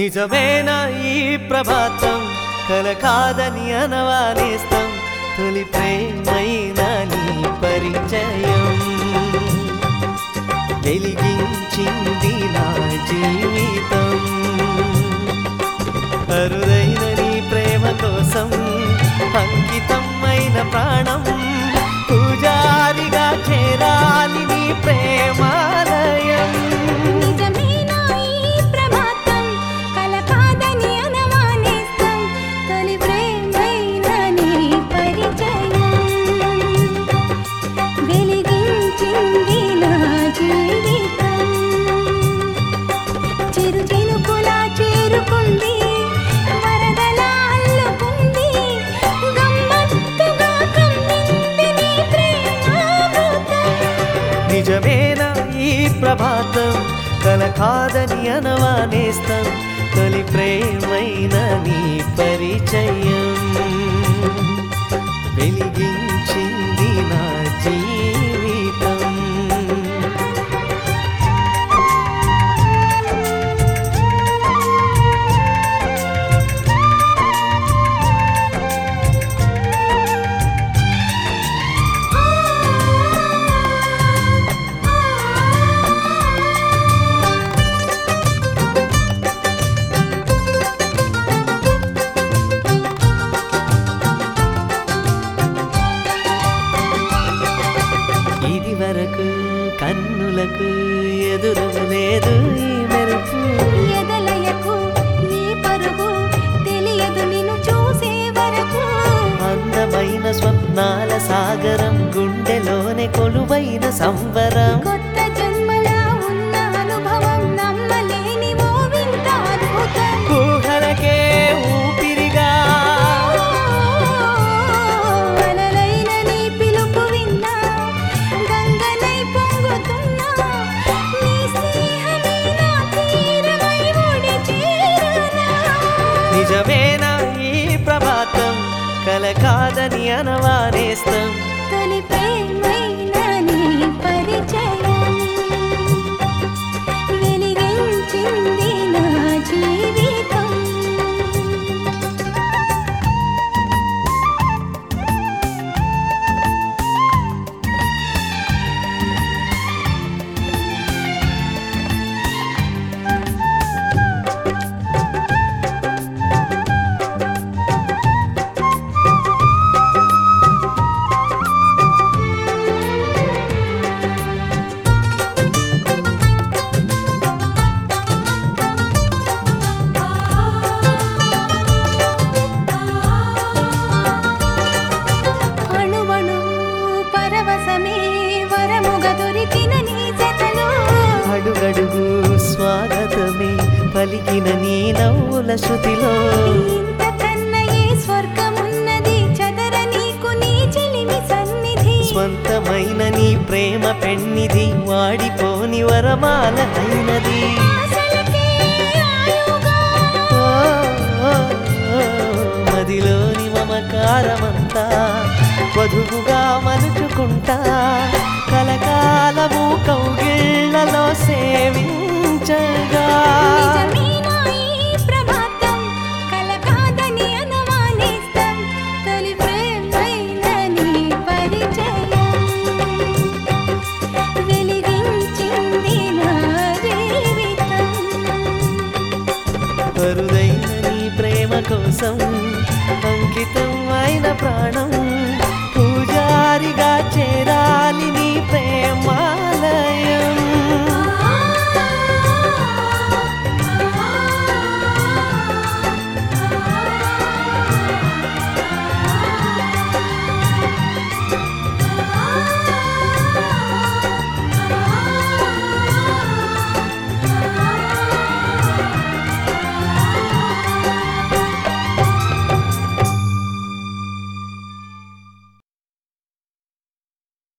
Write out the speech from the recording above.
నిజమేనా ఈ ప్రభాతం కల కాదని అనవానేస్తాం తొలి ప్రేమైన నీ పరిచయం వెలిగించింది నా జీవితం అరుదైన నీ ప్రేమ కోసం అంకితమైన ప్రాణం పూజారిగా చేరాలి నీ ప్రేమాలయం నిజమేనా ఈ ప్రభాతం కల కాదని అనమానేస్తాం తొలి ప్రేమైన నీ పరిచయం వెలిగించింది నా జీవితం చిరు చినుకులా చేరుకుంది వరదలా అల్లుకుంది గమ్మత్తుగా కమ్మింది నీ ప్రేమామృతం నిజమేనా ఈ ప్రభాతం కల కాదని అనవానేస్తాం తొలి ప్రేమైన నీ పరిచయం వెలిగించింది నా జీవితం ఇది వరకు కన్నులకు ఎదురవలేదు ఈ మెరుపు ఎదలయకు ఈ పరుగు తెలియదు నిన్ను చూసే వరకు అందమైన స్వప్నాల సాగరం గుండెలోనే కొలువైన సంవరం కొత్త జన్మలా ఉన్న అనుభవం నమ్మలేని ఓ వింత అద్భుతం ఊహలకే ఊపిరిగా అలలైన నీ పిలుపు విన్నా గంగనై పొంగుతున్నా నీ స్నేహమే నా తీరమై ఒడి చేరునా నిజమేనా ఈ ప్రభాతం కల కాదని అనవానేస్తాం తొలి ప్రేమైన నీ పరిచయం వెలిగించింది నా జీవితం అణువణు పరవశమే వరముగ దొరికిన నీ జతలో అడుగడుగు స్వాగతమే పలికిన నీ నవ్వుల శృతిలో ఇంతకన్నా ఏ స్వర్గమున్నది చదర నీకు నీ చెలిమి సన్నిధి స్వంతమైన నీ ప్రేమ పెన్నిది వాడిపోని వరమాల అయినది ఆశలకే ఆయువుగా ఓ, ఓ, ఓ, మదిలోని మమకారమంతా వధువుగా మలుచుకుంటా కలకాలము కౌగిళ్లలో సేవించగా నిజమేనా ఈ ప్రభాతం కల కాదని అనమానేస్తాం తొలి ప్రేమైన నీ పరిచయం వెలిగించింది నా జీవితం అరుదైన నీ ప్రేమ కోసం అంకితం అయిన ప్రాణం